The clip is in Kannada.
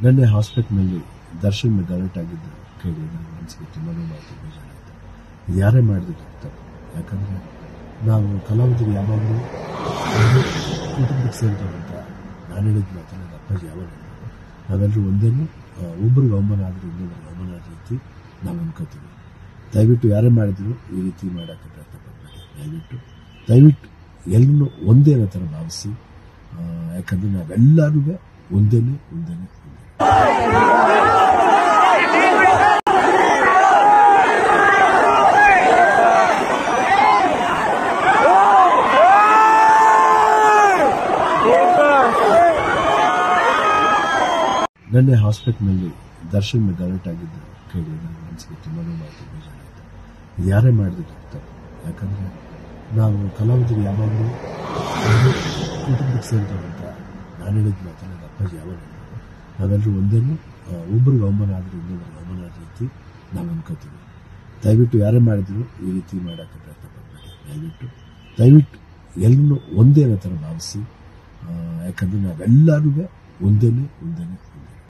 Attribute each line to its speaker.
Speaker 1: ನೆನ್ನೆ ಹಾಸ್ಪಿಟ್ಲ್ನಲ್ಲಿ ದರ್ಶನ್ ಗಲಾಟೆ ಆಗಿದ್ದು ಕೇಳಿ ನನ್ನ ಮನಸ್ಸಿಗೆ ತುಂಬ ನೋವಾಯಿತು ಬೇಜಾರಾಯಿತು ಇದು ಯಾರೇ ಮಾಡಿದ್ರು ತಪ್ಪು ಯಾಕಂದರೆ ನಾವು ಕಲಾವಿದರು ಯಾವಾಗಲೂ ಒಂದು ಕುಟುಂಬಕ್ಕೆ ಸೇರಿದವರು ಅಂತ ನಾನು ಹೇಳಿದ ಮಾತು ನನ್ನ ಅಪ್ಪಾಜಿ ಯಾವಾಗ ಹೇಳಿದ್ರು ನಾವೆಲ್ಲರೂ ಒಂದೇನು ಆ, ಒಬ್ರಿಗೆ ಅವಮಾನ ಆದರೆ ಇನ್ನೊಬ್ರಿಗೆ ಅವಮಾನ ಆದ ರೀತಿ ನಾವು ಅನ್ಕೋತೀವಿ ದಯವಿಟ್ಟು ಯಾರೇ ಮಾಡಿದ್ರು ಈ ರೀತಿ ಮಾಡೋಕ್ಕೆ ಪ್ರಯತ್ನ ಪಡಬೇಡಿ ದಯವಿಟ್ಟು ದಯವಿಟ್ಟು ಎಲ್ಲರೂ ಒಂದೇ ಅನ್ನೋ ಥರ ಭಾವಿಸಿ ಆ, ಯಾಕಂದ್ರೆ ನಾವೆಲ್ಲರೂ ಒಂದೇನೆ ಒಂದೇನೆ ಒಂದೇ ನೆನ್ನೆ ಹಾಸ್ಪಿಟ್ಲ್ನಲ್ಲಿ ದರ್ಶನ್ ಗಲಾಟೆ ಆಗಿದ್ದು ಕೇಳಿ ನನ್ನ ಮನಸ್ಸಿಗೆ ತುಂಬ ನೋವಾಯಿತು ಬೇಜಾರಾಯಿತು ಇದು ಯಾರೇ ಮಾಡಿದ್ರು ತಪ್ಪು ಯಾಕಂದರೆ ನಾವು ಕಲಾವಿದರು ಯಾವಾಗಲೂ ಒಂದು ಕುಟುಂಬಕ್ಕೆ ಸೇರಿದವರು ಅಂತ ನಾನು ಹೇಳಿದ ಮಾತು ನನ್ನ ಅಪ್ಪಾಜಿ ಯಾವಾಗ ಹೇಳಿದ್ರು ನಾವೆಲ್ಲರೂ ಒಂದೇನು ಆ, ಒಬ್ರಿಗೆ ಅವಮಾನ ಆದರೆ ಇನ್ನೊಬ್ರಿಗೆ ಅವಮಾನ ಆದ ರೀತಿ ನಾವು ಅನ್ಕೋತೀವಿ ದಯವಿಟ್ಟು ಯಾರೇ ಮಾಡಿದ್ರು ಈ ರೀತಿ ಮಾಡೋಕ್ಕೆ ಪ್ರಯತ್ನ ಪಡಬೇಡಿ ದಯವಿಟ್ಟು ದಯವಿಟ್ಟು ಎಲ್ಲರೂ ಒಂದೇ ಅನ್ನೋ ಥರ ಭಾವಿಸಿ ಆ, ಯಾಕಂದ್ರೆ ನಾವೆಲ್ಲರೂ ಒಂದೇನೆ ಒಂದೇನೆ ಒಂದೇ